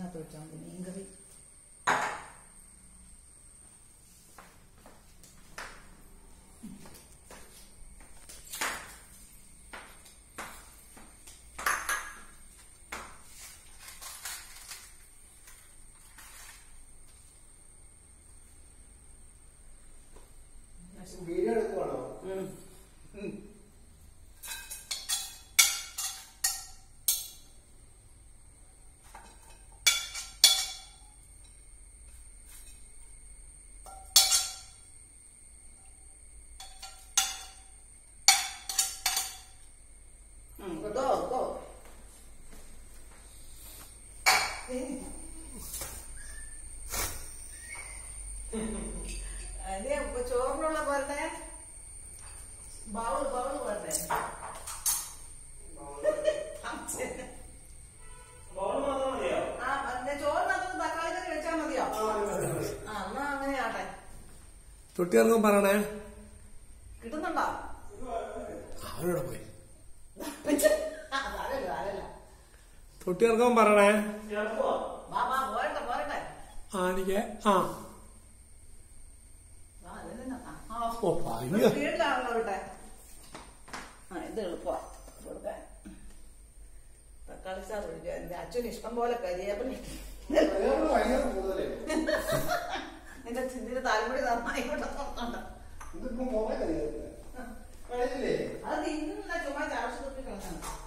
ഇതിനകത്ത് വെച്ചാൽ മതി മീൻകറി വീഡിയോ എടുക്കുവാണോ ഉം. ഉം. ഉം, കേട്ടോ കേട്ടോ അതെ ചോറിനുള്ള പോരട്ടെ ബൗൾ ബൗൾ പോരട്ടെ ബൗൾ മാത്രം മതിയോ ആ മറ്റേ ചോറിനകത്ത് തക്കാളി കറി വെച്ചാൽ മതിയോ ആ, മതി, മതി, മതി. ആ എന്നാ അങ്ങനെ ആട്ടെ തൊട്ടിയിറങ്ങും പറയണേ കിട്ടുന്നുണ്ടോ അവനോട് പോയി ആ, അതല്ല അതല്ല തൊട്ടിയിറങ്ങും പറയണേ ചേർക്കുവോ? വാ വാ പോരട്ടെ പോരട്ടെ ആ എനിക്ക് ആ വാ അതെന്നാ ആ ഓ ഭയങ്കര സ്പീഡിലാണല്ലോ വിട്ടെ ആ ഇത് എളുപ്പമാ കൊടുക്കാൻ തക്കാളി സാർ ഒഴിക്കുക എന്റെ അച്ഛന് ഇഷ്ടം പോലെ കരിയേപ്പില അതിനോട് ഭയങ്കര കൂടുതലേ. എന്റെ ചിന്തിന് താൽപ്പര്യം നന്നായിക്കോട്ടെ നോക്കണ്ട ഇതിപ്പോ മുഖം കരിയുന്നത്. കഴിഞ്ഞില്ലേ? അത് തിന്നുന്നില്ല ചുമ്മാ ചാവശ്യം തൊട്ട് കളഞ്ഞാണ്